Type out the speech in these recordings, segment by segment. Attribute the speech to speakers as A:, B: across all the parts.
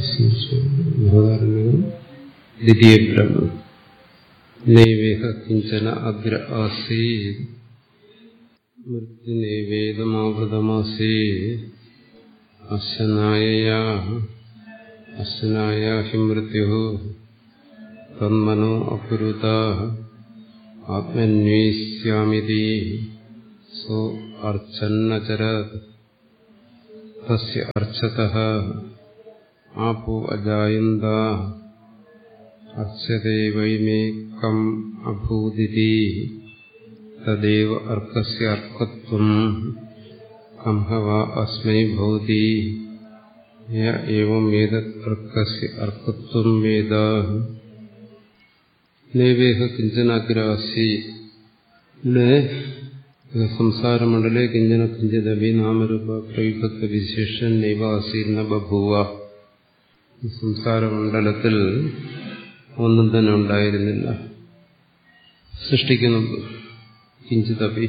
A: ബൃഹദാരണ്യകം ദ്വിതീയ ബ്രഹ്മം നൈവേഹ കിഞ്ചന അഗ്ര ആസീത് മൃത്യുനൈവേദമാവൃതമാസേ അശനായ അശനായ ഹി മൃത്യു തന്മനോ അപുരുത ആത്മന്വേഷ്യാമിതി സോ അർച്ചന്നചരത് തസ്യ അർച്ചതഃ ആപോ അജായന്ത അർച്ചതേ വൈമേകം അഭൂതിരി തദേവ അർക്കസ്യ അർക്കത്വം കംഹവ അസ്മൈ ഭവതി യ ഏവം ഏതത് അർക്കസ്യ അർക്കത്വം വേദ നൈവേഹ കിഞ്ചനാഗ്രാസി ഇവിടെ സംസാരമണ്ഡലെ കിഞ്ചന കിഞ്ചിതവി നാമരൂപ പ്രവിഭക്ത വിശേഷൻ നൈവാസീർണ ബഭൂവ സംസാരമണ്ഡലത്തിൽ ഒന്നും തന്നെ ഉണ്ടായിരുന്നില്ല സൃഷ്ടിക്കുന്നു കിഞ്ചിതപി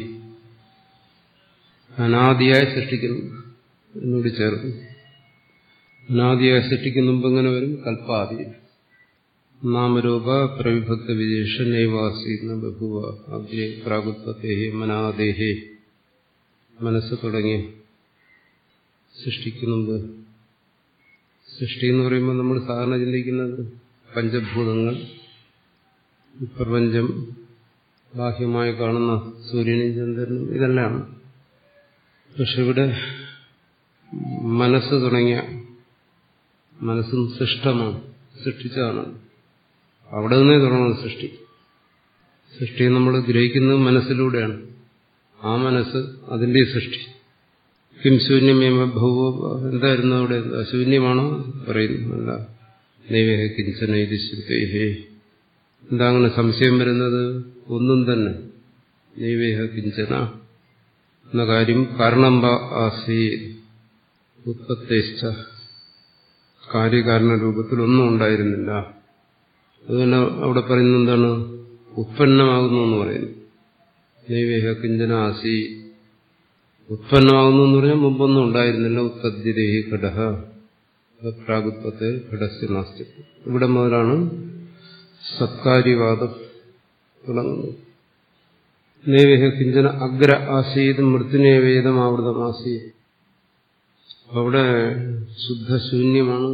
A: അനാദിയായി സൃഷ്ടിക്കുന്നു എന്നോട് ചേർന്നു അനാദിയായി സൃഷ്ടിക്കുന്ന മുമ്പ് എങ്ങനെ വരും കൽപ്പാദി നാമരൂപ പ്രവിഭക്ത വിശേഷ നൈവാസീർണ ബഭുവ അഗ്നി പ്രാഗുത്വത്തേഹി മനാദേഹി മനസ്സ് തുടങ്ങി സൃഷ്ടിക്കുന്നുമ്പ് സൃഷ്ടി എന്ന് പറയുമ്പോൾ നമ്മൾ സാധാരണ ചിന്തിക്കുന്നത് പഞ്ചഭൂതങ്ങൾ പ്രപഞ്ചം ബാഹ്യമായി കാണുന്ന സൂര്യനും ചന്ദ്രനും ഇതെല്ലാം പക്ഷെ ഇവിടെ മനസ്സ് തുടങ്ങിയ മനസ്സും സൃഷ്ടമാണ് സൃഷ്ടിച്ചതാണ് അവിടെ നിന്നേ തുടങ്ങുന്നത് സൃഷ്ടി സൃഷ്ടി നമ്മൾ ഗ്രഹിക്കുന്നത് മനസ്സിലൂടെയാണ് ആ മനസ്സ് അതിന്റെ സൃഷ്ടി കിം ശൂന്യമേമ ഭൗവ എന്തായിരുന്നു അവിടെ ശൂന്യമാണോ പറയുന്നു അല്ല നൈവേഹ കിഞ്ചന ഇത് ശ്രുതേഹേ എന്താ അങ്ങനെ സംശയം വരുന്നത് ഒന്നും തന്നെ നൈവേഹ കിഞ്ചന എന്ന കാര്യം കാരണം ആസി ഉത്പത്തേഷ്ട കാര്യകാരണ രൂപത്തിൽ ഒന്നും ഉണ്ടായിരുന്നില്ല അതുപോലെ അവിടെ പറയുന്നത് എന്താണ് ഉത്പന്നമാകുന്നു എന്ന് പറയുന്നു നൈവേഹ കിഞ്ചന ആസി ഉത്പന്നമാകുന്നു എന്ന് പറഞ്ഞാൽ മുമ്പൊന്നും ഉണ്ടായിരുന്നില്ല ഉത്പദ്യദേഹി ഘടഹ പ്രാഗുത്വത്തെ ഘടസ്യ നാസ്തിത്വം ഇവിടെ മുതലാണ് സത്കാര്യവാദം തുടങ്ങുന്നത് നൈവേഹ കിഞ്ചന അഗ്ര ആസീത് മൃത്യുനേവേദം ആവൃതമാസീത് അവിടെ ശുദ്ധശൂന്യമാണ്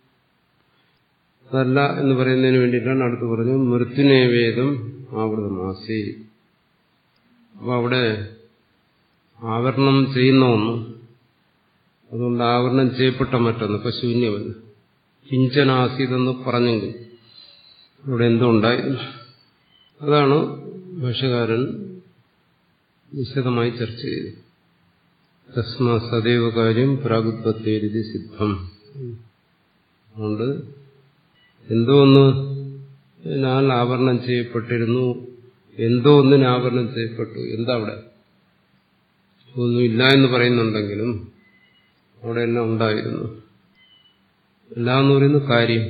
A: അതല്ല എന്ന് പറയുന്നതിന് വേണ്ടിയിട്ടാണ് അടുത്ത് പറഞ്ഞു മൃത്യുനേവേദം ആവൃതമാസി അപ്പൊ അവിടെ ആവരണം ചെയ്യുന്ന ഒന്ന് അതുകൊണ്ട് ആവരണം ചെയ്യപ്പെട്ട മറ്റൊന്ന് ഇപ്പൊ ശൂന്യമല്ല കിഞ്ചനാസീതെന്ന് പറഞ്ഞെങ്കിൽ ഇവിടെ എന്തോ ഉണ്ടായിരുന്നു അതാണ് ഭാഷകാരൻ വിശദമായി ചർച്ച ചെയ്തത് തസ്മാ സദൈവ കാര്യം പ്രാഗുത്വത്തേരിതി സിദ്ധം അതുകൊണ്ട് എന്തോ ഒന്ന് ഞാൻ ആവരണം ചെയ്യപ്പെട്ടിരുന്നു എന്തോ ഒന്നിന് ആവരണം ചെയ്യപ്പെട്ടു എന്താ അവിടെ ഒന്നുമില്ല എന്ന് പറയുന്നുണ്ടെങ്കിലും അവിടെ എല്ലാം ഉണ്ടായിരുന്നു എല്ലാം എന്ന് പറയുന്ന കാര്യം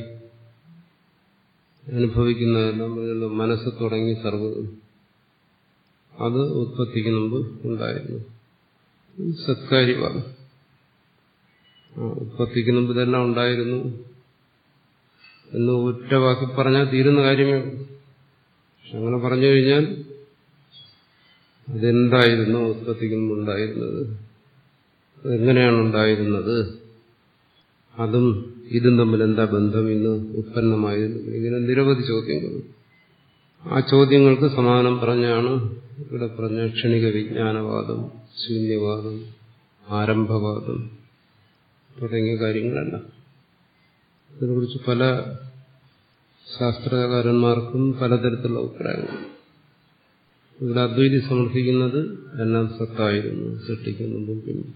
A: അനുഭവിക്കുന്നതെല്ലാം പറയുന്നത് മനസ്സ് തുടങ്ങി സർവ്വതും അത് ഉത്പത്തിക്ക് മുമ്പ് ഉണ്ടായിരുന്നു സത്കാര്യമാണ് ഉത്പത്തിക്ക് മുമ്പ് ഇതെല്ലാം ഉണ്ടായിരുന്നു എന്ന് ഒറ്റ വാക്കി പറഞ്ഞാൽ തീരുന്ന കാര്യമേ പക്ഷെ അങ്ങനെ പറഞ്ഞു കഴിഞ്ഞാൽ അതെന്തായിരുന്നു ഉത്പത്തിക്ക് മുമ്പ് ഉണ്ടായിരുന്നത് അതെങ്ങനെയാണ് ഉണ്ടായിരുന്നത് അതും ഇതും തമ്മിൽ എന്താ ബന്ധം ഇന്ന് ഉത്പന്നമായിരുന്നു ഇങ്ങനെ നിരവധി ചോദ്യങ്ങൾ ആ ചോദ്യങ്ങൾക്ക് സമാനം പറഞ്ഞാണ് ഇവിടെ പറഞ്ഞ ക്ഷണിക വിജ്ഞാനവാദം ശൂന്യവാദം ആരംഭവാദം തുടങ്ങിയ കാര്യങ്ങളെല്ലാം ഇതിനെക്കുറിച്ച് പല ശാസ്ത്രകാരന്മാർക്കും പലതരത്തിലുള്ള അഭിപ്രായങ്ങൾ ഇവിടെ അദ്വൈതി സമർത്ഥിക്കുന്നത് എല്ലാം സത്തായിരുന്നു സൃഷ്ടിക്കുന്നതും പിന്നെ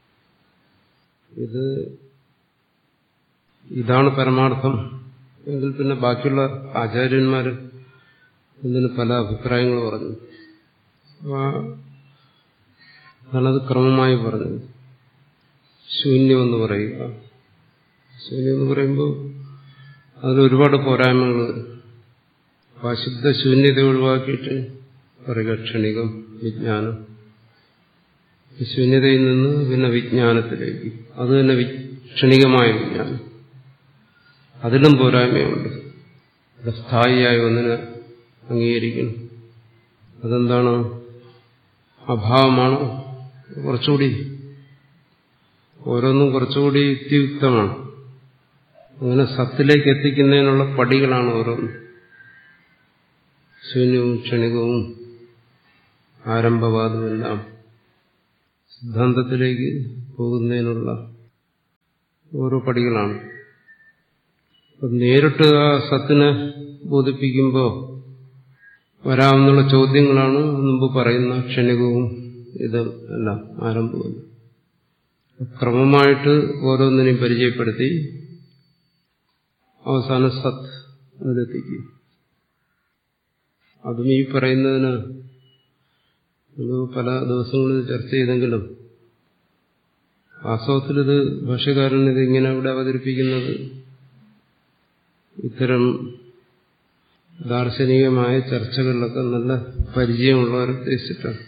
A: ഇത് ഇതാണ് പരമാർത്ഥം എങ്കിൽ പിന്നെ ബാക്കിയുള്ള ആചാര്യന്മാർ ഇതിന് പല അഭിപ്രായങ്ങൾ പറഞ്ഞു അതാണത് ക്രമമായി പറഞ്ഞത് ശൂന്യമെന്ന് പറയുക ശൂന്യം എന്ന് പറയുമ്പോൾ അതിൽ ഒരുപാട് പോരായ്മകൾ അപ്പം അശുദ്ധ ശൂന്യത ഒഴിവാക്കിയിട്ട് പറയുക ക്ഷണികം വിജ്ഞാനം ശൂന്യതയിൽ നിന്ന് പിന്നെ വിജ്ഞാനത്തിലേക്ക് അത് തന്നെ ക്ഷണികമായ വിജ്ഞാനം അതിലും പോരായ്മയുണ്ട് ഇവിടെ സ്ഥായിയായി ഒന്നിനെ അംഗീകരിക്കണം അതെന്താണ് അഭാവമാണ് കുറച്ചുകൂടി ഓരോന്നും കുറച്ചുകൂടി യുക്തിയുക്തമാണ് അങ്ങനെ സത്തിലേക്ക് എത്തിക്കുന്നതിനുള്ള പടികളാണ് ഓരോന്നും ശൂന്യവും ക്ഷണികവും ആരംഭവാദമെല്ലാം സിദ്ധാന്തത്തിലേക്ക് പോകുന്നതിനുള്ള ഓരോ പടികളാണ് അപ്പം നേരിട്ട് ആ സത്തിനെ ബോധിപ്പിക്കുമ്പോൾ വരാമെന്നുള്ള ചോദ്യങ്ങളാണ് മുമ്പ് പറയുന്ന ക്ഷണികവും ഇത് എല്ലാം ആരംഭവും ക്രമമായിട്ട് ഓരോന്നിനെയും പരിചയപ്പെടുത്തി അവസാന സത്ത് അതിലെത്തിക്കും അതും ഈ പറയുന്നതിന് പല ദിവസങ്ങളിൽ ചർച്ച ചെയ്തെങ്കിലും വാസ്തവത്തിൽ ഇത് ഭാഷകാരൻ ഇത് ഇങ്ങനെ ഇവിടെ അവതരിപ്പിക്കുന്നത് ഇത്തരം ദാർശനികമായ ചർച്ചകളിലൊക്കെ നല്ല പരിചയമുള്ളവരെ ഉദ്ദേശിച്ചിട്ടാണ്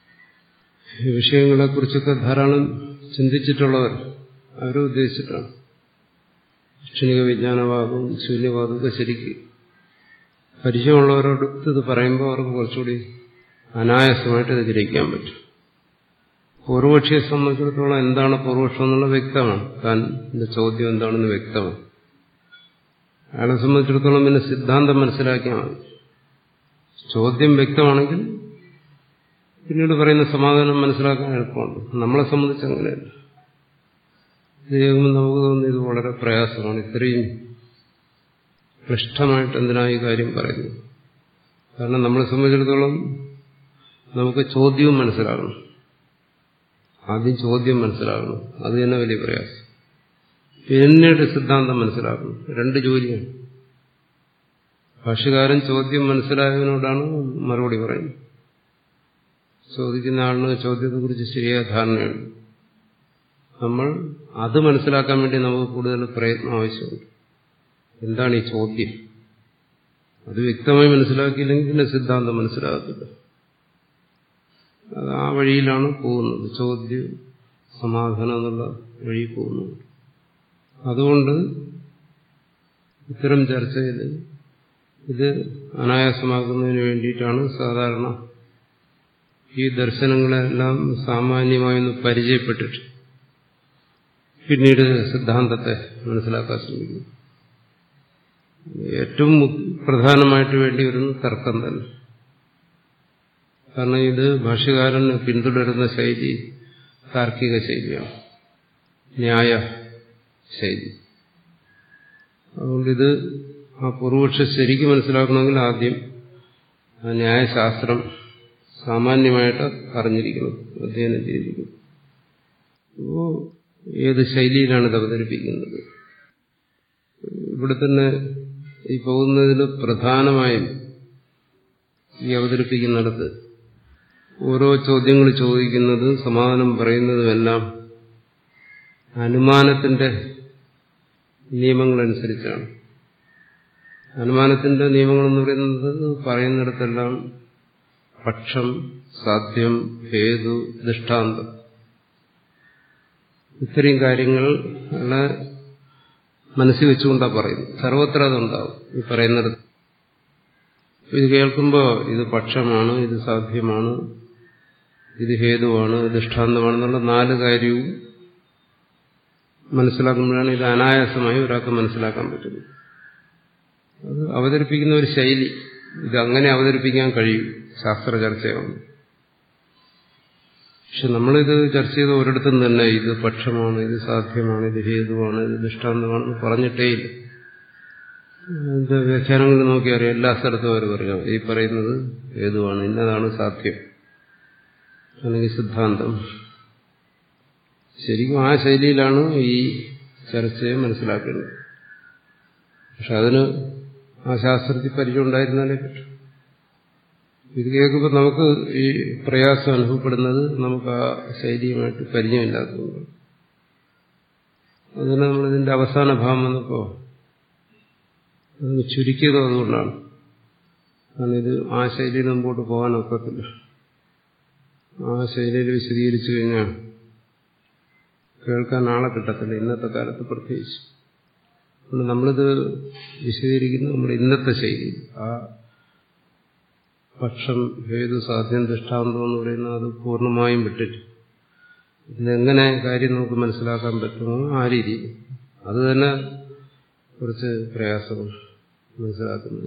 A: ഈ വിഷയങ്ങളെക്കുറിച്ചൊക്കെ ധാരാളം ചിന്തിച്ചിട്ടുള്ളവർ അവരെ ഉദ്ദേശിച്ചിട്ടാണ് ക്ഷണിക വിജ്ഞാനവാദവും ശൂന്യവാദവും ഒക്കെ ശരിക്ക് പരിചയമുള്ളവരോടൊത്ത് ഇത് പറയുമ്പോൾ അവർക്ക് കുറച്ചുകൂടി അനായാസമായിട്ട് ഇത് ഗ്രഹിക്കാൻ പറ്റും പൂർവപക്ഷിയെ സംബന്ധിച്ചിടത്തോളം എന്താണ് പൂർവപക്ഷം എന്നുള്ളത് വ്യക്തമാണ് താൻ എന്റെ ചോദ്യം എന്താണെന്ന് വ്യക്തമാണ് അയാളെ സംബന്ധിച്ചിടത്തോളം പിന്നെ സിദ്ധാന്തം മനസ്സിലാക്കിയാൽ മതി ചോദ്യം വ്യക്തമാണെങ്കിൽ പിന്നീട് പറയുന്ന സമാധാനം മനസ്സിലാക്കാൻ എളുപ്പമാണ് നമ്മളെ സംബന്ധിച്ച് അങ്ങനെയല്ല ഇത് കേൾക്കുമ്പോൾ നമുക്ക് തോന്നുന്നു ഇത് വളരെ പ്രയാസമാണ് ഇത്രയും ക്ലിഷ്ടമായിട്ട് എന്തിനാ ഈ കാര്യം പറയുന്നു കാരണം നമ്മളെ സംബന്ധിച്ചിടത്തോളം നമുക്ക് ചോദ്യവും മനസ്സിലാകണം ആദ്യം ചോദ്യം മനസ്സിലാകണം അത് തന്നെ വലിയ പ്രയാസം പിന്നീട് സിദ്ധാന്തം മനസ്സിലാക്കണം രണ്ട് ജോലിയാണ് ഭാഷകാരൻ ചോദ്യം മനസ്സിലായതിനോടാണ് മറുപടി പറയുന്നത് ചോദിക്കുന്ന ആളിന് ചോദ്യത്തെക്കുറിച്ച് ശരിയായ ധാരണയുണ്ട് നമ്മൾ അത് മനസ്സിലാക്കാൻ വേണ്ടി നമുക്ക് കൂടുതൽ പ്രയത്നം ആവശ്യമുണ്ട് എന്താണ് ഈ ചോദ്യം അത് വ്യക്തമായി മനസ്സിലാക്കിയില്ലെങ്കിൽ പിന്നെ സിദ്ധാന്തം മനസ്സിലാകത്തില്ല അത് ആ വഴിയിലാണ് പോകുന്നത് ചോദ്യം സമാധാനം എന്നുള്ള വഴി പോകുന്നത് അതുകൊണ്ട് ഇത്തരം ചർച്ചയിൽ ഇത് അനായാസമാക്കുന്നതിന് വേണ്ടിയിട്ടാണ് സാധാരണ ഈ ദർശനങ്ങളെല്ലാം സാമാന്യമായൊന്ന് പരിചയപ്പെട്ടിട്ട് പിന്നീട് സിദ്ധാന്തത്തെ മനസ്സിലാക്കാൻ ശ്രമിക്കുന്നു ഏറ്റവും പ്രധാനമായിട്ട് വേണ്ടി വരുന്ന തർക്കം തന്നെ കാരണം ഇത് ഭാഷ്യകാരൻ പിന്തുടരുന്ന ശൈലി താർക്കിക ശൈലിയാണ് ന്യായ ശൈലി അതുകൊണ്ടിത് ആ പൂർവപക്ഷം ശരിക്കും മനസ്സിലാക്കണമെങ്കിൽ ആദ്യം ആ ന്യായശാസ്ത്രം സാമാന്യമായിട്ട് അറിഞ്ഞിരിക്കണം അധ്യയനം ചെയ്തിരിക്കണം അപ്പോൾ ഏത് ശൈലിയിലാണ് ഇത് അവതരിപ്പിക്കുന്നത് ഇവിടെ തന്നെ ഈ പോകുന്നതിൽ പ്രധാനമായും ഈ അവതരിപ്പിക്കുന്നിടത്ത് ഓരോ ചോദ്യങ്ങൾ ചോദിക്കുന്നതും സമാധാനം പറയുന്നതുമെല്ലാം അനുമാനത്തിന്റെ നിയമങ്ങളനുസരിച്ചാണ് അനുമാനത്തിന്റെ നിയമങ്ങളെന്ന് പറയുന്നത് പറയുന്നിടത്തെല്ലാം പക്ഷം സാധ്യം ഹേതു ദൃഷ്ടാന്തം ഇത്രയും കാര്യങ്ങൾ മനസ്സിൽ വെച്ചുകൊണ്ടാണ് പറയുന്നത് സർവത്ര അതുണ്ടാവും ഈ പറയുന്നിടത്ത് ഇത് കേൾക്കുമ്പോൾ ഇത് പക്ഷമാണ് ഇത് സാധ്യമാണ് ഇത് ഹേതുവാണ് ദൃഷ്ടാന്തമാണെന്നുള്ള നാല് കാര്യവും മനസ്സിലാക്കുമ്പോഴാണ് ഇത് അനായാസമായി ഒരാൾക്ക് മനസ്സിലാക്കാൻ പറ്റുന്നത് അത് അവതരിപ്പിക്കുന്ന ഒരു ശൈലി ഇത് അങ്ങനെ അവതരിപ്പിക്കാൻ കഴിയും ശാസ്ത്ര ചർച്ചയാണ് പക്ഷെ നമ്മളിത് ചർച്ച ചെയ്ത ഒരിടത്തും തന്നെ ഇത് പക്ഷമാണ് ഇത് സാധ്യമാണ് ഇത് ഹേതുവാണ് ഇത് ദൃഷ്ടാന്തമാണെന്ന് പറഞ്ഞിട്ടേയില്ല ഇതിന്റെ വ്യാഖ്യാനങ്ങൾ നോക്കിയറിയാം എല്ലാ സ്ഥലത്തും അവർ പറയാം ഈ പറയുന്നത് ഹേതുവാണ് ഇന്നതാണ് സാധ്യം അല്ലെങ്കിൽ സിദ്ധാന്തം ശരിക്കും ആ ശൈലിയിലാണ് ഈ ചർച്ചയെ മനസ്സിലാക്കേണ്ടത് പക്ഷെ അതിന് ആ ശാസ്ത്രത്തിൽ പരിചയം ഉണ്ടായിരുന്നാലേ പറ്റും ഇത് കേൾക്കുമ്പോൾ നമുക്ക് ഈ പ്രയാസം അനുഭവപ്പെടുന്നത് നമുക്ക് ആ ശൈലിയുമായിട്ട് പരിചയമില്ലാത്തതുകൊണ്ട് അതിന് നമ്മളിതിന്റെ അവസാന ഭാഗം വന്നപ്പോൾ അത് ചുരുക്കിയതും അതുകൊണ്ടാണ് കാരണം ഇത് ആ ശൈലിയിൽ മുമ്പോട്ട് പോകാൻ ഒക്കത്തില്ല ആ ശൈലിയിൽ വിശദീകരിച്ചു കഴിഞ്ഞാൽ കേൾക്കാൻ ആളെ കിട്ടത്തില്ല ഇന്നത്തെ കാലത്ത് പ്രത്യേകിച്ച് അതുകൊണ്ട് നമ്മളിത് വിശദീകരിക്കുന്നത് നമ്മുടെ ഇന്നത്തെ ശൈലി ആ പക്ഷം ഹേതു സാധ്യം ദൃഷ്ടാന്തം എന്ന് പറയുന്നത് അത് പൂർണ്ണമായും വിട്ടിട്ട് ഇതെങ്ങനെ കാര്യം നമുക്ക് മനസ്സിലാക്കാൻ പറ്റുമോ ആ രീതി അത് തന്നെ കുറച്ച് പ്രയാസവും മനസ്സിലാക്കുന്നത്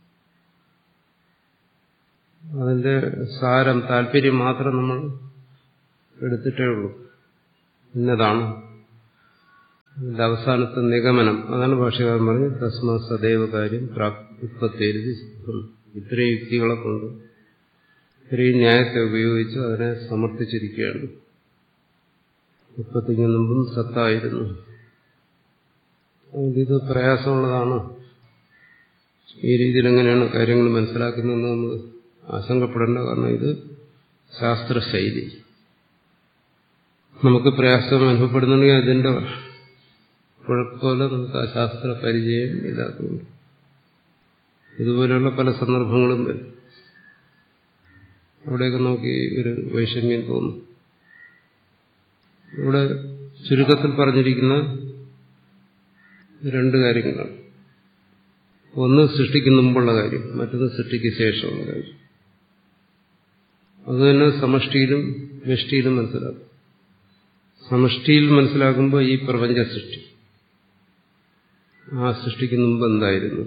A: അതിന്റെ സാരം താല്പര്യം മാത്രം നമ്മൾ എടുത്തിട്ടേ ഉള്ളൂ ഇന്നതാണ് ഇതിന്റെ അവസാനത്തെ നിഗമനം അതാണ് ഭാഷകാരൻ പറഞ്ഞത് തസ്മ സദൈവ കാര്യം ഉത്പത്തിയെഴുതി ഇത്രയും യുക്തികളെ കൊണ്ട് ഇത്രയും ന്യായത്തെ ഉപയോഗിച്ച് അതിനെ സമർത്ഥിച്ചിരിക്കുകയാണ് ഉത്പത്തിക്ക് മുമ്പും സത്തായിരുന്നു ഇത് പ്രയാസമുള്ളതാണ് ഈ രീതിയിൽ എങ്ങനെയാണ് കാര്യങ്ങൾ മനസ്സിലാക്കുന്നതെന്ന് നമ്മൾ ആശങ്കപ്പെടേണ്ട കാരണം ഇത് ശാസ്ത്രശൈലി നമുക്ക് പ്രയാസം അനുഭവപ്പെടുന്നുണ്ടെങ്കിൽ അതിന്റെ കുഴപ്പമില്ല നമുക്ക് ആ ശാസ്ത്ര പരിചയം ഇല്ലാത്തതുകൊണ്ട് ഇതുപോലെയുള്ള പല സന്ദർഭങ്ങളും വരും അവിടെയൊക്കെ നോക്കി ഒരു വൈഷമ്യം തോന്നും ഇവിടെ ചുരുക്കത്തിൽ പറഞ്ഞിരിക്കുന്ന രണ്ട് കാര്യങ്ങളാണ് ഒന്ന് സൃഷ്ടിക്ക് മുമ്പുള്ള കാര്യം മറ്റൊന്ന് സൃഷ്ടിക്ക് ശേഷമുള്ള കാര്യം അത് തന്നെ സമഷ്ടിയിലും വ്യഷ്ടിയിലും മനസ്സിലാക്കും സമഷ്ടിയിൽ മനസ്സിലാക്കുമ്പോൾ ഈ പ്രപഞ്ച സൃഷ്ടി ആ സൃഷ്ടിക്ക് മുമ്പ് എന്തായിരുന്നു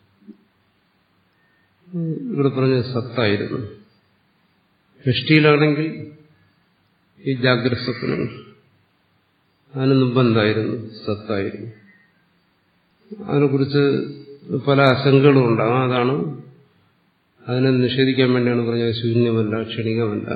A: ഇവിടെ പറഞ്ഞ സത്തായിരുന്നു വ്യഷ്ടിയിലാണെങ്കിൽ ഈ ജാഗ്രത സ്വപ്നങ്ങൾ അതിന് മുമ്പ് എന്തായിരുന്നു സത്തായിരുന്നു അതിനെക്കുറിച്ച് പല ആശങ്കകളും ഉണ്ടാകും അതാണ് അതിനെ നിഷേധിക്കാൻ വേണ്ടിയാണ് പറഞ്ഞത് ശൂന്യമല്ല ക്ഷണികമല്ല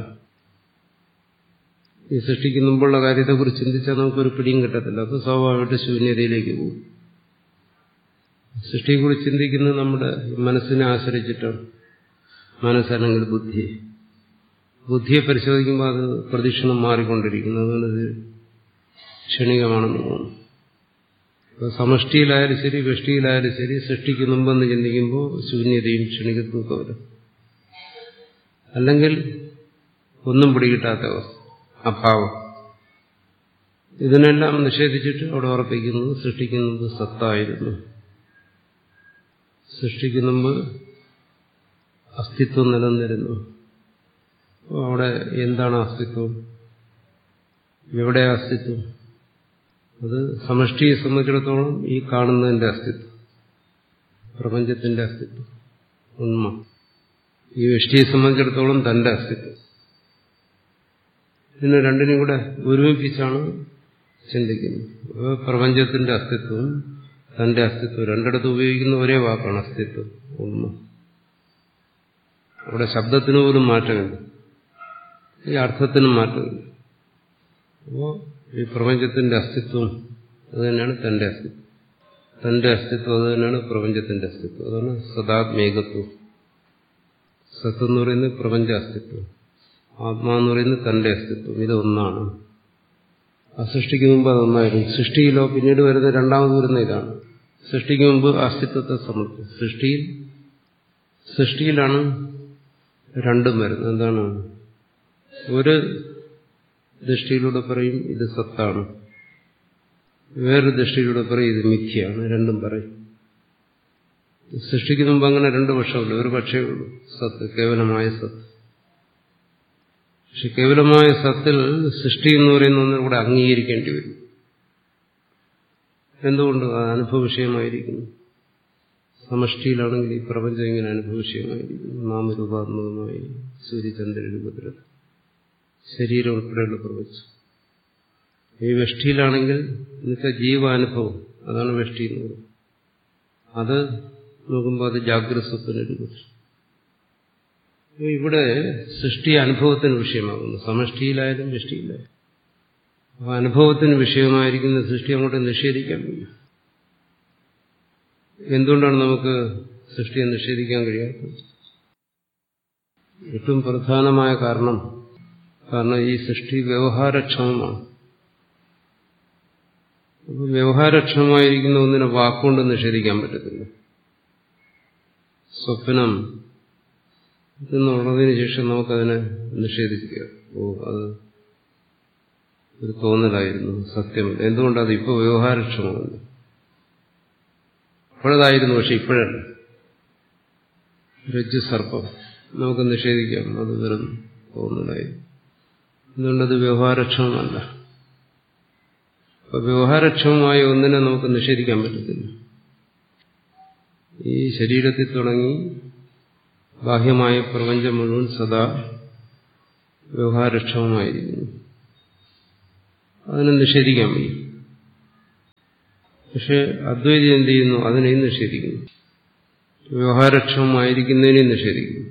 A: ഈ സൃഷ്ടിക്ക് മുമ്പുള്ള കാര്യത്തെക്കുറിച്ച് ചിന്തിച്ചാൽ നമുക്കൊരു പിടിയും കിട്ടത്തില്ല അപ്പോൾ സ്വാഭാവികമായിട്ട് ശൂന്യതയിലേക്ക് പോകും സൃഷ്ടിയെക്കുറിച്ച് ചിന്തിക്കുന്നത് നമ്മുടെ മനസ്സിനെ ആശ്രയിച്ചിട്ടാണ് മനസ്സല്ലെങ്കിൽ ബുദ്ധി ബുദ്ധിയെ പരിശോധിക്കുമ്പോൾ അത് പ്രദക്ഷിണം മാറിക്കൊണ്ടിരിക്കുന്നു അതുകൊണ്ട് ക്ഷണികമാണെന്ന് തോന്നുന്നു അപ്പോൾ സമഷ്ടിയിലായാലും ശരി വ്യഷ്ടിയിലായാലും ശരി സൃഷ്ടിക്ക് മുമ്പെന്ന് ചിന്തിക്കുമ്പോൾ ശൂന്യതയും ക്ഷണികത്വമൊക്കെ വരും അല്ലെങ്കിൽ ഒന്നും പിടികിട്ടാത്ത അവസ്ഥ അഭാവം ഇതിനെല്ലാം നിഷേധിച്ചിട്ട് അവിടെ ഉറപ്പിക്കുന്നത് സൃഷ്ടിക്കുന്നത് സത്തായിരുന്നു സൃഷ്ടിക്ക് മുമ്പ് അസ്തിത്വം നിലനിന്നിരുന്നു അവിടെ എന്താണ് അസ്തിത്വം എവിടെ അസ്തിത്വം അത് സമഷ്ടിയെ സംബന്ധിച്ചിടത്തോളം ഈ കാണുന്നതിന്റെ അസ്തിത്വം പ്രപഞ്ചത്തിന്റെ അസ്തിത്വം ഉണ്മ ഈ വ്യഷ്ടിയെ സംബന്ധിച്ചിടത്തോളം തന്റെ അസ്തിത്വം ഇതിനെ രണ്ടിനും കൂടെ ഒരുമിപ്പിച്ചാണ് ചിന്തിക്കുന്നത് അപ്പോൾ പ്രപഞ്ചത്തിന്റെ അസ്തിത്വം തന്റെ അസ്തിത്വം രണ്ടിടത്ത് ഉപയോഗിക്കുന്ന ഒരേ വാക്കാണ് അസ്തിത്വം ഉണ്മ അവിടെ ശബ്ദത്തിന് പോലും മാറ്റമില്ല ഈ അർത്ഥത്തിനും മാറ്റമില്ല അപ്പോൾ ഈ പ്രപഞ്ചത്തിന്റെ അസ്തിത്വം അത് തന്നെയാണ് തന്റെ അസ്തിത്വം തന്റെ അസ്തിത്വം അത് തന്നെയാണ് പ്രപഞ്ചത്തിന്റെ അസ്തിത്വം അതാണ് സദാത്മേകത്വം സത്ത് എന്ന് പറയുന്നത് പ്രപഞ്ച അസ്തിത്വം ആത്മാന്ന് പറയുന്നത് തന്റെ അസ്തിത്വം ഇതൊന്നാണ് ആ സൃഷ്ടിക്ക് മുമ്പ് അതൊന്നായിരുന്നു സൃഷ്ടിയിലോ പിന്നീട് വരുന്ന രണ്ടാമത് വരുന്ന ഇതാണ് സൃഷ്ടിക്ക് മുമ്പ് അസ്തിത്വത്തെ സമർപ്പിക്കും സൃഷ്ടിയിൽ സൃഷ്ടിയിലാണ് രണ്ടും വരുന്നത് എന്താണ് ഒരു ദൃഷ്ടിയിലൂടെ പറയും ഇത് സത്താണ് വേറൊരു ദൃഷ്ടിയിലൂടെ പറയും ഇത് മിഥ്യയാണ് രണ്ടും പറയും സൃഷ്ടിക്ക് മുമ്പ് അങ്ങനെ രണ്ട് പക്ഷമുള്ളൂ ഒരു പക്ഷേ ഉള്ളൂ സത്ത് കേവലമായ സത്ത് പക്ഷെ കേവലമായ സത്തിൽ സൃഷ്ടി എന്ന് പറയുന്ന ഒന്നിനും കൂടെ അംഗീകരിക്കേണ്ടി വരും എന്തുകൊണ്ട് അത് അനുഭവ വിഷയമായിരിക്കുന്നു സമഷ്ടിയിലാണെങ്കിൽ ഈ പ്രപഞ്ചം ഇങ്ങനെ അനുഭവ വിഷയമായിരിക്കുന്നു നാമരൂപാത്മകമായി സൂര്യചന്ദ്ര രൂപത്തിൽ ശരീരം ഉൾപ്പെടെയുള്ള പ്രപഞ്ചം ഈ വെഷ്ടിയിലാണെങ്കിൽ എന്നുവെച്ചാൽ ജീവാനുഭവം അതാണ് വെഷ്ടി എന്ന് പറയുന്നത് അത് നോക്കുമ്പോൾ അത് ജാഗ്രത സ്വപ്ന രൂപത്തിൽ ഇവിടെ സൃഷ്ടി അനുഭവത്തിന് വിഷയമാകുന്നു സമഷ്ടിയിലായാലും വെഷ്ടിയിലായാലും അപ്പോൾ അനുഭവത്തിന് വിഷയമായിരിക്കുന്ന സൃഷ്ടി അങ്ങോട്ട് നിഷേധിക്കാൻ കഴിയും എന്തുകൊണ്ടാണ് നമുക്ക് സൃഷ്ടിയെ നിഷേധിക്കാൻ കഴിയാത്തത് ഏറ്റവും പ്രധാനമായ കാരണം കാരണം ഈ സൃഷ്ടി വ്യവഹാരക്ഷമമാണ് അപ്പോൾ വ്യവഹാരക്ഷമമായിരിക്കുന്ന ഒന്നിനെ വാക്കുകൊണ്ട് നിഷേധിക്കാൻ പറ്റത്തില്ല സ്വപ്നം എന്നുള്ളതിന് ശേഷം നമുക്കതിനെ നിഷേധിക്കുക ഓ അത് ഒരു തോന്നലായിരുന്നു സത്യമല്ല എന്തുകൊണ്ടത് ഇപ്പോൾ വ്യവഹാരക്ഷമമല്ല അപ്പോഴതായിരുന്നു പക്ഷെ ഇപ്പോഴല്ല രജ്ജു സർപ്പം നമുക്ക് നിഷേധിക്കാം അത് വെറും തോന്നുന്നതായി എന്തുകൊണ്ടത് വ്യവഹാരക്ഷമമല്ല അപ്പൊ വ്യവഹാരക്ഷമമായ ഒന്നിനെ നമുക്ക് നിഷേധിക്കാൻ പറ്റത്തില്ല ഈ ശരീരത്തിൽ തുടങ്ങി ബാഹ്യമായ പ്രപഞ്ചം മുഴുവൻ സദാ വ്യവഹാരക്ഷമമായിരിക്കുന്നു അതിനെ നിഷേധിക്കാൻ വയ്യ പക്ഷെ അദ്വൈതി എന്ത് ചെയ്യുന്നു അതിനെയും നിഷേധിക്കുന്നു വ്യവഹാരക്ഷമമായിരിക്കുന്നതിനെയും നിഷേധിക്കുന്നു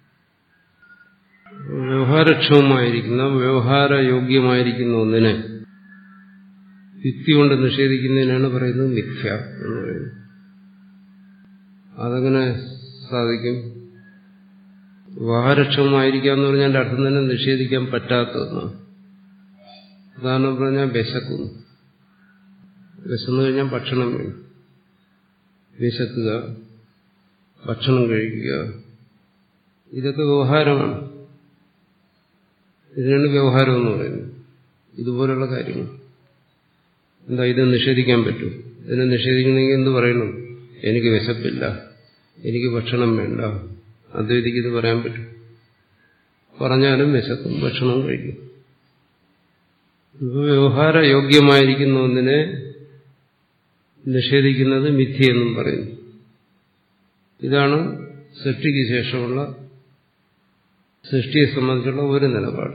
A: വ്യവഹാരക്ഷമമായിരിക്കുന്ന വ്യവഹാരയോഗ്യമായിരിക്കുന്ന ഒന്നിനെ യുക്തി കൊണ്ട് നിഷേധിക്കുന്നതിനാണ് പറയുന്നത് മിഥ്യ എന്ന് പറയുന്നത് അതങ്ങനെ സാധിക്കും വ്യവഹാരക്ഷമമായിരിക്കുക എന്ന് പറഞ്ഞാൽ അർത്ഥം തന്നെ നിഷേധിക്കാൻ പറ്റാത്തതെന്നാണ് ഉദാഹരണം പറഞ്ഞാൽ വിശക്കുന്നു വിശന്നു കഴിഞ്ഞാൽ ഭക്ഷണം വേണം വിശക്കുക ഭക്ഷണം കഴിക്കുക ഇതൊക്കെ വ്യവഹാരമാണ് ഇതിനാണ് വ്യവഹാരം എന്ന് പറയുന്നത് ഇതുപോലുള്ള കാര്യങ്ങൾ എന്താ ഇത് നിഷേധിക്കാൻ പറ്റും ഇതിനെ നിഷേധിക്കണമെങ്കിൽ എന്ത് പറയണം എനിക്ക് വിശപ്പില്ല എനിക്ക് ഭക്ഷണം വേണ്ട അദ്വൈതിക്ക് ഇത് പറയാൻ പറ്റും പറഞ്ഞാലും വിശക്കും ഭക്ഷണവും കഴിക്കും ഇപ്പോൾ വ്യവഹാര യോഗ്യമായിരിക്കുന്ന ഒന്നിനെ നിഷേധിക്കുന്നത് മിഥ്യയെന്നും പറയുന്നു ഇതാണ് സൃഷ്ടിക്ക് ശേഷമുള്ള സൃഷ്ടിയെ സംബന്ധിച്ചുള്ള ഒരു നിലപാട്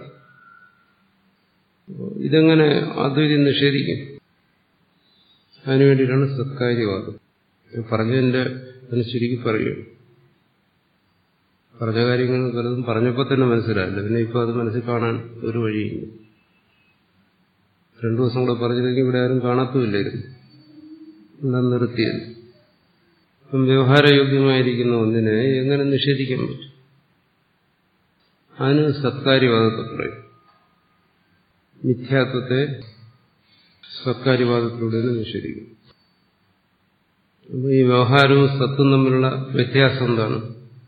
A: ഇതെങ്ങനെ അദ്വൈതി നിഷേധിക്കും അതിനുവേണ്ടിയിട്ടാണ് സത്കാര്യവാദം പറഞ്ഞതിന്റെ അതിന് ചുരുക്കി പറയുകയാണ് പറഞ്ഞ കാര്യങ്ങൾ പലതും പറഞ്ഞപ്പോൾ തന്നെ മനസ്സിലായില്ല പിന്നെ ഇപ്പോൾ അത് മനസ്സിൽ കാണാൻ ഒരു വഴിയില്ല രണ്ടു ദിവസം കൂടെ പറഞ്ഞില്ലെങ്കിൽ ഇവിടെ ആരും കാണത്തുമില്ലായിരുന്നു എന്താ നിർത്തിയത് അപ്പം വ്യവഹാരയോഗ്യമായിരിക്കുന്ന ഒന്നിനെ എങ്ങനെ നിഷേധിക്കാൻ പറ്റും അതിന് സത്കാര്യവാദത്തെ പറയും മിഥ്യാത്വത്തെ സത്കാര്യവാദത്തിലൂടെ നിഷേധിക്കും അപ്പോൾ ഈ വ്യവഹാരവും സത്തും തമ്മിലുള്ള വ്യത്യാസം എന്താണ്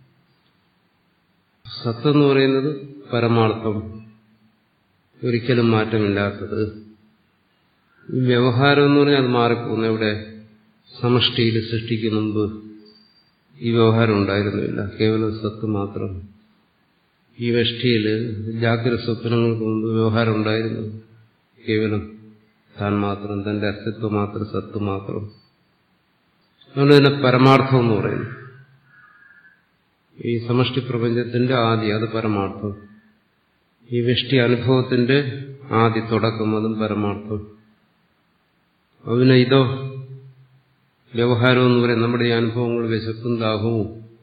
A: സത്തെന്ന് പറയുന്നത് പരമാർത്ഥം ഒരിക്കലും മാറ്റമില്ലാത്തത് ഈ വ്യവഹാരം എന്ന് പറഞ്ഞാൽ അത് മാറിപ്പോകുന്നു എവിടെ സമഷ്ടിയിൽ സൃഷ്ടിക്ക് മുമ്പ് ഈ വ്യവഹാരം ഉണ്ടായിരുന്നില്ല കേവലം സത്ത് മാത്രം ഈ വെഷ്ടിയിൽ ജാഗ്രത സ്വപ്നങ്ങൾക്ക് മുമ്പ് വ്യവഹാരം ഉണ്ടായിരുന്നു കേവലം താൻ മാത്രം തന്റെ അസ്തിത്വം മാത്രം സത്ത് മാത്രം അതുകൊണ്ട് തന്നെ പരമാർത്ഥം എന്ന് പറയുന്നു ഈ സമഷ്ടി പ്രപഞ്ചത്തിന്റെ ആദി അത് പരമാർത്ഥം ഈ വെഷ്ടി അനുഭവത്തിന്റെ ആദി തുടക്കം അതും പരമാർത്ഥം അതിന് ഇതോ വ്യവഹാരം എന്ന് പറയും നമ്മുടെ ഈ അനുഭവങ്ങൾ വിശപ്പും ദാഹവും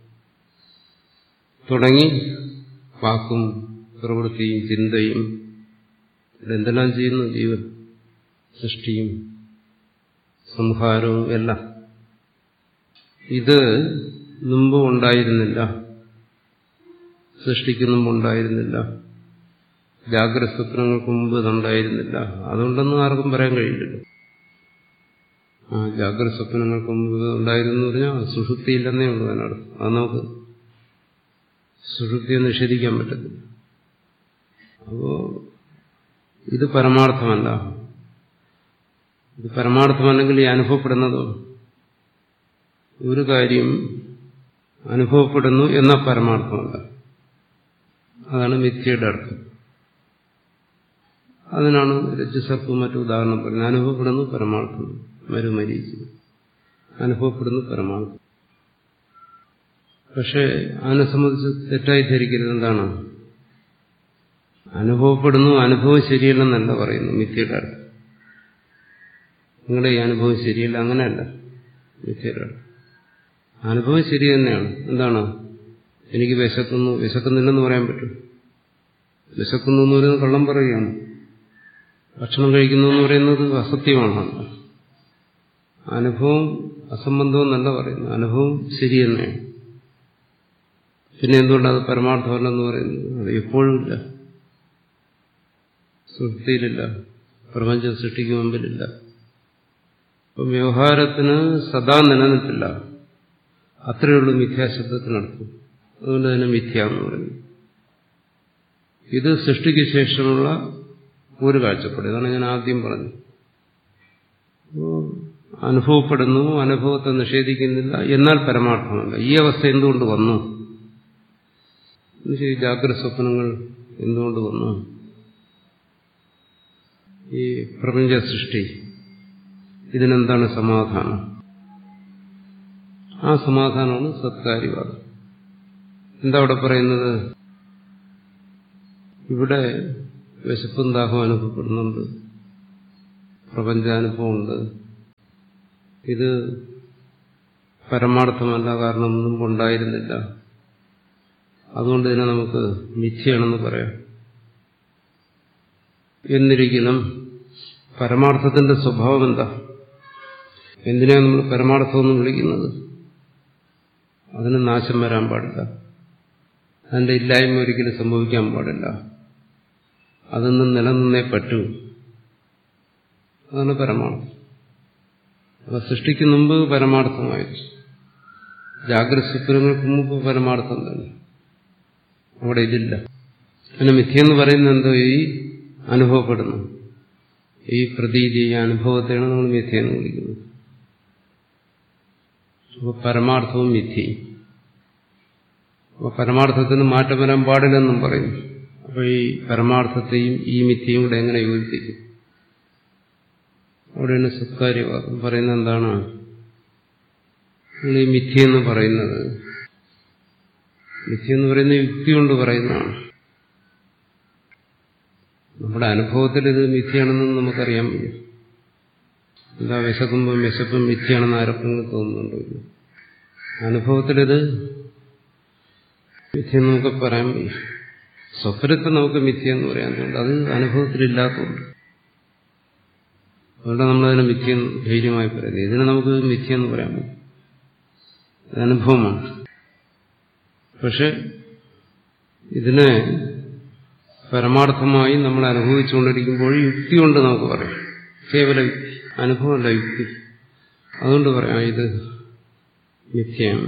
A: തുടങ്ങി വാക്കും പ്രവൃത്തിയും ചിന്തയും എന്തെല്ലാം ചെയ്യുന്നു ജീവൻ സൃഷ്ടിയും സംഹാരവും എല്ലാം ഇത് മുമ്പ് ഉണ്ടായിരുന്നില്ല സൃഷ്ടിക്ക് മുമ്പ് ഉണ്ടായിരുന്നില്ല ജാഗ്രത സ്വപ്നങ്ങൾക്ക് മുമ്പ് ഇതുണ്ടായിരുന്നില്ല അതുകൊണ്ടൊന്നും ആർക്കും പറയാൻ കഴിയില്ലല്ലോ ആ ജാഗ്രത സ്വപ്നങ്ങൾക്ക് മുമ്പ് ഉണ്ടായിരുന്നു പറഞ്ഞാൽ സുഷുപ്തിയില്ലെന്നേ ഉള്ളൂ അതിനർത്ഥം അത് നമുക്ക് സുഷുപ്തിയെ നിഷേധിക്കാൻ പറ്റത്തില്ല അപ്പോ ഇത് പരമാർത്ഥമല്ല ഇത് പരമാർത്ഥമല്ലെങ്കിൽ ഈ അനുഭവപ്പെടുന്നതോ ഒരു കാര്യം അനുഭവപ്പെടുന്നു എന്ന പരമാർത്ഥമല്ല അതാണ് മിഥ്യയുടെ അർത്ഥം അതിനാണ് രജ്ജുസർപ്പും മറ്റു ഉദാഹരണം പറയുന്നത് അനുഭവപ്പെടുന്നു പരമാർത്ഥം മരുമരീച്ച് അനുഭവപ്പെടുന്നു പരമാർത്ഥം പക്ഷെ അതിനെ സംബന്ധിച്ച് തെറ്റായി ധരിക്കരുത് എന്താണ് അനുഭവപ്പെടുന്നു അനുഭവം ശരിയല്ലെന്നല്ല പറയുന്നു മിഥ്യയുടെ അർത്ഥം നിങ്ങളുടെ ഈ അനുഭവം ശരിയല്ല അങ്ങനെയല്ല മിഥ്യയുടെ അർത്ഥം അനുഭവം ശരി തന്നെയാണ് എന്താണ് എനിക്ക് വിശക്കുന്നു വിശക്കുന്നില്ലെന്ന് പറയാൻ പറ്റും വിശക്കുന്നു എന്ന് പറയുന്നത് കള്ളം പറയുകയാണ് ഭക്ഷണം കഴിക്കുന്നു എന്ന് പറയുന്നത് അസത്യമാണ് അനുഭവം അസംബന്ധം എന്നല്ല പറയുന്നത് അനുഭവം ശരി തന്നെയാണ് പിന്നെ എന്തുകൊണ്ടത് പരമാർത്ഥമല്ലെന്ന് പറയുന്നത് അത് എപ്പോഴും ഇല്ല സൃഷ്ടിയിലില്ല പ്രപഞ്ച സൃഷ്ടിക്ക് മുമ്പിലില്ല അപ്പം വ്യവഹാരത്തിന് സദാ നിലനിൽപ്പില്ല അത്രയുള്ളൂ മിഥ്യാശബ്ദത്തിനർത്ഥം അതുകൊണ്ട് തന്നെ മിഥ്യ എന്ന് പറയുന്നു ഇത് സൃഷ്ടിക്ക് ശേഷമുള്ള ഒരു കാഴ്ചപ്പാട് ഇതാണ് ഞാൻ ആദ്യം പറഞ്ഞത് അനുഭവപ്പെടുന്നു അനുഭവത്തെ നിഷേധിക്കുന്നില്ല എന്നാൽ പരമാർത്ഥമല്ല ഈ അവസ്ഥ എന്തുകൊണ്ട് വന്നു ശരി ജാഗ്രത സ്വപ്നങ്ങൾ എന്തുകൊണ്ട് വന്നു ഈ പ്രപഞ്ച സൃഷ്ടി ഇതിനെന്താണ് സമാധാനം ആ സമാധാനമാണ് സത്കാര്യവാദം എന്താ അവിടെ പറയുന്നത് ഇവിടെ വിശപ്പും ദാഹവും അനുഭവപ്പെടുന്നുണ്ട് പ്രപഞ്ചാനുഭവമുണ്ട് ഇത് പരമാർത്ഥമല്ല കാരണം ഒന്നും ഉണ്ടായിരുന്നില്ല അതുകൊണ്ട് ഇതിനെ നമുക്ക് മിഥ്യയാണെന്ന് പറയാം എന്നിരിക്കണം പരമാർത്ഥത്തിന്റെ സ്വഭാവം എന്താ എന്തിനാണ് നമ്മൾ പരമാർത്ഥമെന്ന് വിളിക്കുന്നത് അതിന് നാശം വരാൻ പാടില്ല അതിന്റെ ഇല്ലായ്മ ഒരിക്കലും സംഭവിക്കാൻ പാടില്ല അതൊന്നും നിലനിന്നേ പറ്റൂ അതാണ് പരമാർത്ഥം അപ്പൊ സൃഷ്ടിക്ക് മുമ്പ് പരമാർത്ഥമായിരുന്നു ജാഗ്രത സ്വപ്നങ്ങൾക്ക് മുമ്പ് പരമാർത്ഥം തന്നെ അവിടെ ഇതില്ല പിന്നെ മിഥ്യെന്ന് പറയുന്നത് എന്തോ ഈ അനുഭവപ്പെടുന്നു ഈ പ്രതീതി ഈ അനുഭവത്തെയാണ് നമ്മൾ മിഥ്യെന്ന് വിളിക്കുന്നത് അപ്പോൾ പരമാർത്ഥവും മിഥ്യയും അപ്പോൾ പരമാർത്ഥത്തിന് മാറ്റം വരാൻ പാടില്ലെന്നും പറയുന്നു അപ്പോൾ ഈ പരമാർത്ഥത്തെയും ഈ മിഥ്യയും കൂടെ എങ്ങനെ യോജിപ്പിക്കും അവിടെയാണ് സത്കാര്യവാദം പറയുന്നത് എന്താണ് നിങ്ങൾ ഈ മിഥ്യെന്ന് പറയുന്നത് മിഥ്യ എന്ന് പറയുന്ന യുക്തി കൊണ്ട് പറയുന്നതാണ് നമ്മുടെ അനുഭവത്തിൽ ഇത് മിഥ്യയാണെന്ന് നമുക്കറിയാൻ വയ്യ എന്താ വിശക്കുമ്പം വിശപ്പും മിഥ്യയാണെന്ന് ആർക്കെങ്കിലും തോന്നുന്നുണ്ടോ ഇല്ല അനുഭവത്തിലിത് മിഥ്യ നമുക്ക് പറയാൻ വയ്യ സ്വപ്നത്തെ നമുക്ക് മിഥ്യ എന്ന് പറയാനുണ്ട് അത് അനുഭവത്തിലില്ലാത്തതുകൊണ്ട് അതുകൊണ്ട് നമ്മളതിനെ മിഥ്യ ധൈര്യമായി പറയുന്നത് ഇതിനെ നമുക്ക് മിഥ്യ എന്ന് പറയാൻ പറ്റും ഇത് അനുഭവമാണ് പക്ഷെ ഇതിനെ പരമാർത്ഥമായി നമ്മൾ അനുഭവിച്ചുകൊണ്ടിരിക്കുമ്പോൾ യുക്തി കൊണ്ട് നമുക്ക് പറയാം കേവല യുക്തി അനുഭവമല്ല യുക്തി അതുകൊണ്ട് പറയാം ഇത് മിഥ്യയാണ്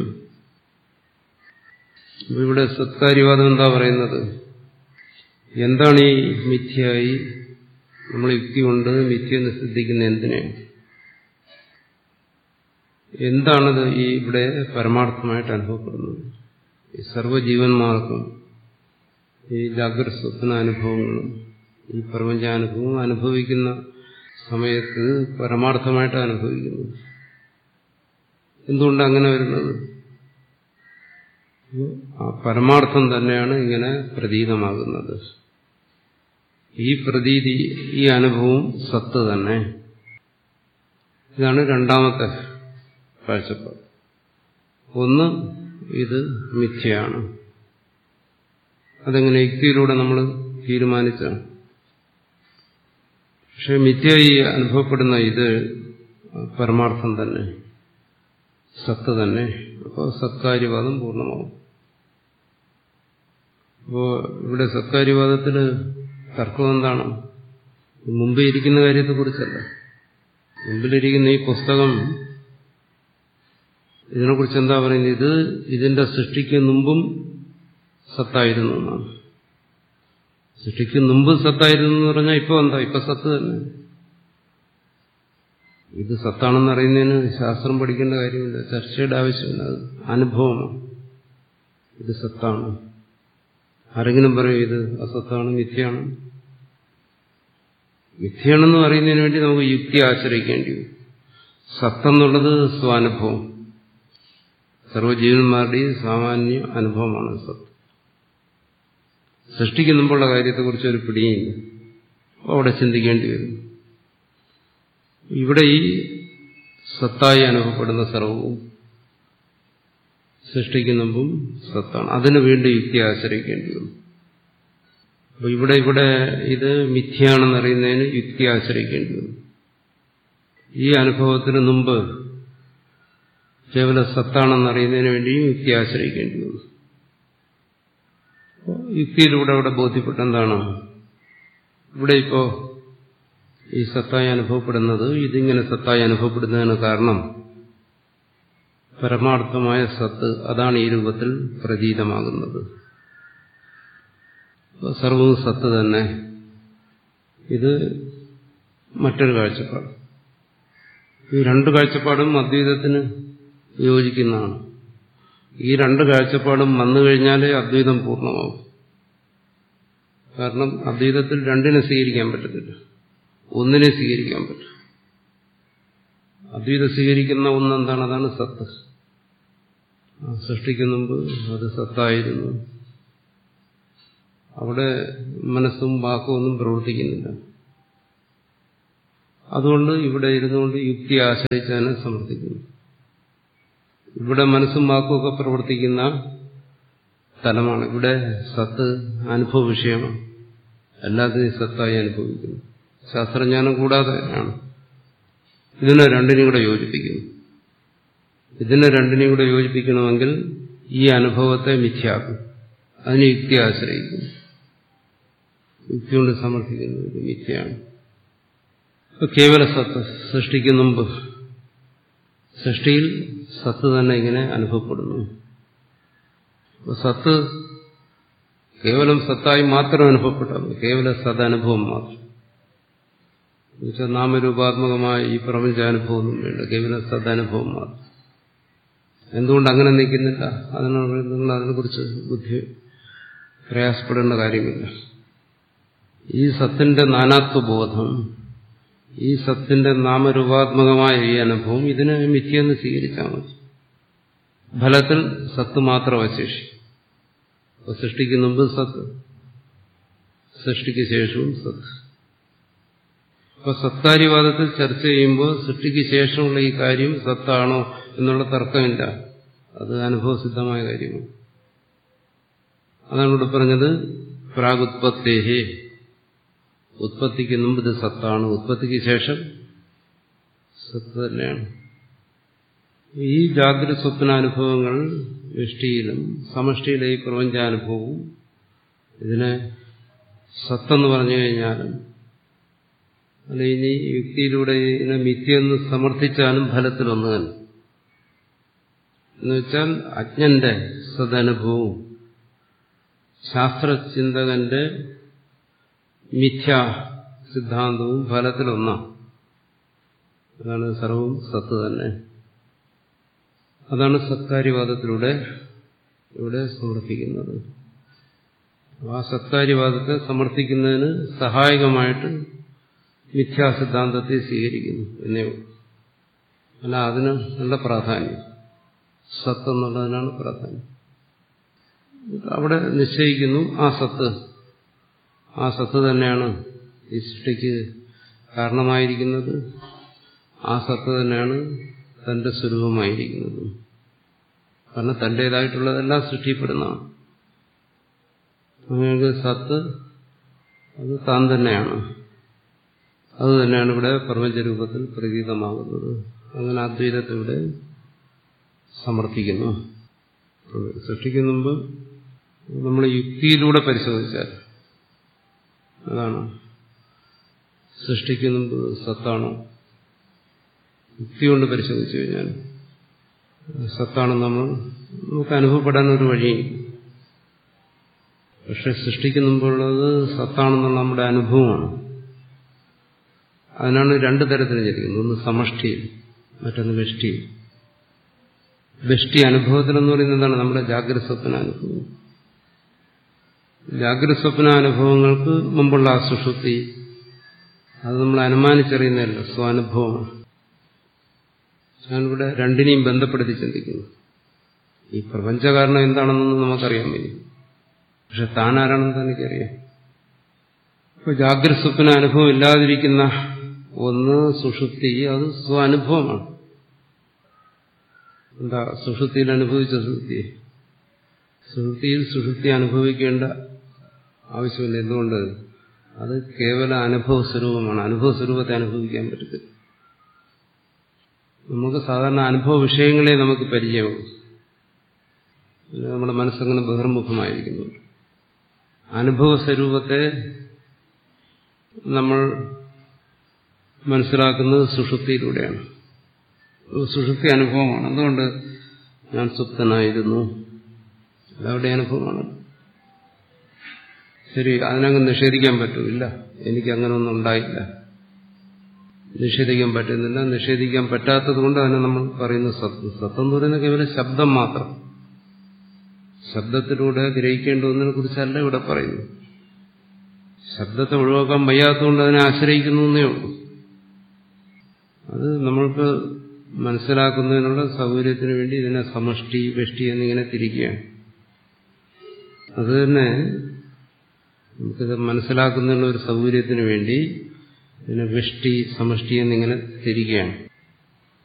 A: ഇവിടെ സത്കാര്യവാദം എന്താ പറയുന്നത് എന്താണ് ഈ മിഥ്യയായി നമ്മൾ യുക്തി കൊണ്ട് മിഥ്യ നിശ്ചിക്കുന്ന എന്തിനാണ് എന്താണത് ഈ ഇവിടെ പരമാർത്ഥമായിട്ട് അനുഭവപ്പെടുന്നത് ഈ സർവ്വജീവന്മാർക്കും ഈ ജാഗ്രത സ്വപ്ന അനുഭവങ്ങളും ഈ പ്രപഞ്ചാനുഭവവും അനുഭവിക്കുന്ന സമയത്ത് പരമാർത്ഥമായിട്ട് അനുഭവിക്കുന്നു എന്തുകൊണ്ട് അങ്ങനെ വരുന്നത് ആ പരമാർത്ഥം തന്നെയാണ് ഇങ്ങനെ പ്രതീതമാകുന്നത് ഈ പ്രതീതി ഈ അനുഭവം സത്ത് തന്നെ ഇതാണ് രണ്ടാമത്തെ കാഴ്ചപ്പാട് ഒന്ന് ഇത് മിഥ്യയാണ് അതെങ്ങനെ യുക്തിയിലൂടെ നമ്മൾ തീരുമാനിച്ചാണ് പക്ഷെ മിഥ്യയായി അനുഭവപ്പെടുന്ന ഇത് പരമാർത്ഥം തന്നെ സത്ത് തന്നെ അപ്പോൾ സത്കാര്യവാദം പൂർണ്ണമാവും അപ്പോൾ ഇവിടെ സത്കാര്യവാദത്തിൽ തർക്കം എന്താണ് മുമ്പേ ഇരിക്കുന്ന കാര്യത്തെക്കുറിച്ചല്ല മുമ്പിലിരിക്കുന്ന ഈ പുസ്തകം ഇതിനെക്കുറിച്ച് എന്താ പറയുന്നത് ഇത് ഇതിന്റെ സൃഷ്ടിക്ക് മുമ്പും സത്തായിരുന്നു എന്നാണ് സൃഷ്ടിക്ക് മുമ്പ് സത്തായിരുന്നു എന്ന് പറഞ്ഞാൽ ഇപ്പൊ എന്താ ഇപ്പൊ സത്ത് തന്നെ ഇത് സത്താണെന്ന് അറിയുന്നതിന് ശാസ്ത്രം പഠിക്കേണ്ട കാര്യമില്ല ചർച്ചയുടെ ആവശ്യമില്ല അത് അനുഭവമാണ് ഇത് സത്താണ് ആരെങ്കിലും പറയും ഇത് അസത്താണ് മിഥ്യയാണ് മിഥ്യയാണെന്ന് അറിയുന്നതിന് വേണ്ടി നമുക്ക് യുക്തി ആശ്രയിക്കേണ്ടി വരും സത്തെന്നുള്ളത് സ്വാനുഭവം സർവ്വജീവന്മാരുടെയും സാമാന്യ അനുഭവമാണ് സത്ത് സൃഷ്ടിക്ക് മുമ്പുള്ള കാര്യത്തെക്കുറിച്ച് ഒരു പിടിയില്ല അവിടെ ചിന്തിക്കേണ്ടി വരും ഇവിടെ ഈ സത്തായി അനുഭവപ്പെടുന്ന സർവവും സൃഷ്ടിക്കുമ്പം സത്താണ് അതിന് വേണ്ടി യുക്തി ആശ്രയിക്കേണ്ടി വരും അപ്പൊ ഇവിടെ ഇവിടെ ഇത് മിഥ്യയാണെന്നറിയുന്നതിന് യുക്തി ആശ്രയിക്കേണ്ടി വരും ഈ അനുഭവത്തിന് മുമ്പ് കേവല സത്താണെന്നറിയുന്നതിന് വേണ്ടിയും യുക്തി ആശ്രയിക്കേണ്ടി വന്നു യുക്തിയിലൂടെ അവിടെ ബോധ്യപ്പെട്ട എന്താണ് ഇവിടെ ഇപ്പോ ഈ സത്തായി അനുഭവപ്പെടുന്നത് ഇതിങ്ങനെ സത്തായി അനുഭവപ്പെടുന്നതിന് കാരണം പരമാർത്ഥമായ സത്ത് അതാണ് ഈ രൂപത്തിൽ പ്രതീതമാകുന്നത് സർവവും സത്ത് തന്നെ ഇത് മറ്റൊരു കാഴ്ചപ്പാട് ഈ രണ്ട് കാഴ്ചപ്പാടും അദ്വൈതത്തിന് യോജിക്കുന്നതാണ് ഈ രണ്ട് കാഴ്ചപ്പാടും വന്നു കഴിഞ്ഞാലേ അദ്വൈതം പൂർണ്ണമാവും കാരണം അദ്വൈതത്തിൽ രണ്ടിനെ സ്വീകരിക്കാൻ പറ്റത്തില്ല ഒന്നിനെ സ്വീകരിക്കാൻ പറ്റും അദ്വൈതം സ്വീകരിക്കുന്ന ഒന്നെന്താണ് അതാണ് സത്ത് സൃഷ്ടിക്കുന്ന മുമ്പ് അത് സത്തായിരുന്നു അവിടെ മനസ്സും വാക്കും ഒന്നും പ്രവർത്തിക്കുന്നില്ല അതുകൊണ്ട് ഇവിടെ ഇരുന്നുകൊണ്ട് യുക്തി ആശ്രയിച്ചാണ് സമർത്ഥിക്കുന്നു ഇവിടെ മനസ്സും വാക്കും ഒക്കെ പ്രവർത്തിക്കുന്ന സ്ഥലമാണ് ഇവിടെ സത്ത് അനുഭവ വിഷയമാണ് എല്ലാത്തിനും സത്തായി അനുഭവിക്കുന്നു ശാസ്ത്രജ്ഞാനം കൂടാതെ ആണ് ഇതിനെ രണ്ടിനെയും കൂടെ യോജിപ്പിക്കുന്നു ഇതിനെ രണ്ടിനെയും കൂടെ യോജിപ്പിക്കണമെങ്കിൽ ഈ അനുഭവത്തെ മിഥ്യാക്കും അതിന് യുക്തി ആശ്രയിക്കുന്നു യുക്തി കൊണ്ട് സമർത്ഥിക്കുന്നത് ഇത് മിഥ്യയാണ് ഇപ്പൊ കേവല സത്ത് സൃഷ്ടിക്കുന്ന മുമ്പ് സൃഷ്ടിയിൽ സത്ത് തന്നെ ഇങ്ങനെ അനുഭവപ്പെടുന്നു സത്ത് കേവലം സത്തായി മാത്രം അനുഭവപ്പെട്ടത് കേവല സദനുഭവം മാത്രം എന്നുവെച്ചാൽ നാമരൂപാത്മകമായ ഈ പ്രപഞ്ചാനുഭവമൊന്നും വേണ്ട കേവല സദനുഭവം മാത്രം എന്തുകൊണ്ട് അങ്ങനെ നിൽക്കുന്നില്ല അതിനോട് നിങ്ങൾ അതിനെക്കുറിച്ച് ബുദ്ധി പ്രയാസപ്പെടേണ്ട കാര്യമില്ല ഈ സത്തിന്റെ നാനാത്വബോധം ഈ സത്തിന്റെ നാമരൂപാത്മകമായ ഈ അനുഭവം ഇതിനെ മിഥ്യെന്ന് സ്വീകരിച്ചാൽ മതി ഫലത്തിൽ സത്ത് മാത്രം അവശേഷിക്കും അപ്പൊ സൃഷ്ടിക്ക് മുമ്പ് സത്ത് സൃഷ്ടിക്ക് ശേഷവും സത്ത് അപ്പൊ സത്താരിവാദത്തിൽ ചർച്ച ചെയ്യുമ്പോൾ സൃഷ്ടിക്ക് ശേഷമുള്ള ഈ കാര്യം സത്താണോ എന്നുള്ള തർക്കമില്ല അത് അനുഭവസിദ്ധമായ കാര്യമാണ് അതാണ് ഇവിടെ പറഞ്ഞത് പ്രാഗുത്പത്തേഹേ ഉത്പത്തിക്ക് മുമ്പ് ഇത് സത്താണ് ഉത്പത്തിക്ക് ശേഷം സത്ത് തന്നെയാണ് ഈ ജാഗ്രത സ്വപ്നാനുഭവങ്ങൾ വ്യഷ്ടിയിലും സമഷ്ടിയിലെ ഈ പ്രപഞ്ചാനുഭവവും ഇതിനെ സത്തെന്ന് പറഞ്ഞു കഴിഞ്ഞാലും അല്ല ഇനി യുക്തിയിലൂടെ ഇതിനെ മിഥ്യെന്ന് സമർത്ഥിച്ചാലും ഫലത്തിലൊന്നു തന്നെ എന്നുവെച്ചാൽ അജ്ഞന്റെ സദനുഭവവും ശാസ്ത്രചിന്തകന്റെ മിഥ്യാ സിദ്ധാന്തവും ഫലത്തിലൊന്നാണ് അതാണ് സർവവും സത്ത് തന്നെ അതാണ് സത്കാര്യവാദത്തിലൂടെ ഇവിടെ സമർപ്പിക്കുന്നത് ആ സത്കാര്യവാദത്തെ സമർത്ഥിക്കുന്നതിന് സഹായകമായിട്ട് മിഥ്യാസിദ്ധാന്തത്തെ സ്വീകരിക്കുന്നു എന്നേ അല്ല അതിന് നല്ല പ്രാധാന്യം സത്ത് എന്നുള്ളതിനാണ് പ്രാധാന്യം അവിടെ നിശ്ചയിക്കുന്നു ആ സത്ത് ആ സത്ത് തന്നെയാണ് ഈ സൃഷ്ടിക്ക് കാരണമായിരിക്കുന്നത് ആ സത്ത് തന്നെയാണ് തന്റെ സ്വരൂപമായിരിക്കുന്നത് കാരണം തന്റേതായിട്ടുള്ളതെല്ലാം സൃഷ്ടിപ്പെടുന്നതാണ് അങ്ങനെ സത്ത് അത് താൻ തന്നെയാണ് അത് തന്നെയാണ് ഇവിടെ പ്രപഞ്ചരൂപത്തിൽ പ്രതീതമാകുന്നത് അങ്ങനെ അദ്വൈതത്തെ ഇവിടെ സമർത്ഥിക്കുന്നു സൃഷ്ടിക്കുന്ന മുമ്പ് നമ്മൾ യുക്തിയിലൂടെ പരിശോധിച്ചാൽ അതാണ് സൃഷ്ടിക്കുന്ന മുമ്പ് സത്താണോ യുക്തി കൊണ്ട് പരിശോധിച്ചു കഴിഞ്ഞാൽ സത്താണെന്ന് നമ്മൾ നമുക്ക് അനുഭവപ്പെടാൻ ഒരു വഴി പക്ഷെ സൃഷ്ടിക്കുമ്പോഴുള്ളത് സത്താണെന്നുള്ള നമ്മുടെ അനുഭവമാണ് അതിനാണ് രണ്ടു തരത്തിൽ ചിരിക്കുന്നത് ഒന്ന് സമഷ്ടിയിൽ മറ്റൊന്ന് വെഷ്ടിയിൽ വെഷ്ടി അനുഭവത്തിലെന്ന് പറയുന്നത് എന്താണ് നമ്മുടെ ജാഗ്രത സ്വപ്ന അനുഭവം ജാഗ്രത സ്വപ്ന അനുഭവങ്ങൾക്ക് മുമ്പുള്ള ആ സുഷുപ്തി അത് നമ്മൾ അനുമാനിച്ചറിയുന്നതല്ല സ്വാനുഭവമാണ് ഞാനിവിടെ രണ്ടിനെയും ബന്ധപ്പെടുത്തി ചിന്തിക്കുന്നു ഈ പ്രപഞ്ചകാരണം എന്താണെന്നൊന്നും നമുക്കറിയാൻ വയ്യ പക്ഷെ താൻ ആരാണെന്ന് തനിക്കറിയാം ഇപ്പൊ ജാഗ്രത സ്വപ്ന അനുഭവം ഇല്ലാതിരിക്കുന്ന ഒന്ന് സുഷുപ്തി അത് സ്വാനുഭവമാണ് എന്താ സുഷുപ്തിയിൽ അനുഭവിച്ച സുഷുപ്തി സുഷുപ്തിയിൽ സുഷുപ്തി അനുഭവിക്കേണ്ട ആവശ്യമില്ല എന്തുകൊണ്ട് അത് കേവല അനുഭവ സ്വരൂപമാണ് അനുഭവ സ്വരൂപത്തെ അനുഭവിക്കാൻ പറ്റത്തില്ല നമുക്ക് സാധാരണ അനുഭവ വിഷയങ്ങളെ നമുക്ക് പരിചയമാകും നമ്മുടെ മനസ്സങ്ങനെ ബഹിർമുഖമായിരിക്കുന്നു അനുഭവ സ്വരൂപത്തെ നമ്മൾ മനസ്സിലാക്കുന്നത് സുഷുപ്തിയിലൂടെയാണ് സുഷുപ്തി അനുഭവമാണ് അതുകൊണ്ട് ഞാൻ സുപ്തനായിരുന്നു അതവിടെ അനുഭവമാണ് ശരി അതിനങ്ങ് നിഷേധിക്കാൻ പറ്റൂല്ല എനിക്ക് അങ്ങനെ ഒന്നും ഉണ്ടായില്ല നിഷേധിക്കാൻ പറ്റുന്നില്ല നിഷേധിക്കാൻ പറ്റാത്തത് കൊണ്ട് അതിനെ നമ്മൾ പറയുന്നു സത്ത് സത്ത് എന്ന് പറയുന്നത് കേവലം ശബ്ദം മാത്രം ശബ്ദത്തിലൂടെ ഗ്രഹിക്കേണ്ട ഒന്നിനെ കുറിച്ചല്ല ഇവിടെ പറയുന്നു ശബ്ദത്തെ ഒഴിവാക്കാൻ വയ്യാത്തതുകൊണ്ട് അതിനെ ആശ്രയിക്കുന്നു എന്നേ ഉള്ളൂ അത് നമ്മൾക്ക് മനസ്സിലാക്കുന്നതിനുള്ള സൗകര്യത്തിന് വേണ്ടി ഇതിനെ സമഷ്ടി വെഷ്ടി എന്നിങ്ങനെ തിരിക്കുകയാണ് അത് തന്നെ നമുക്കിത് മനസ്സിലാക്കുന്നതിനുള്ള ഒരു സൗകര്യത്തിന് വേണ്ടി ഇതിനെ വെഷ്ടി സമഷ്ടി എന്നിങ്ങനെ തിരിക്കുകയാണ്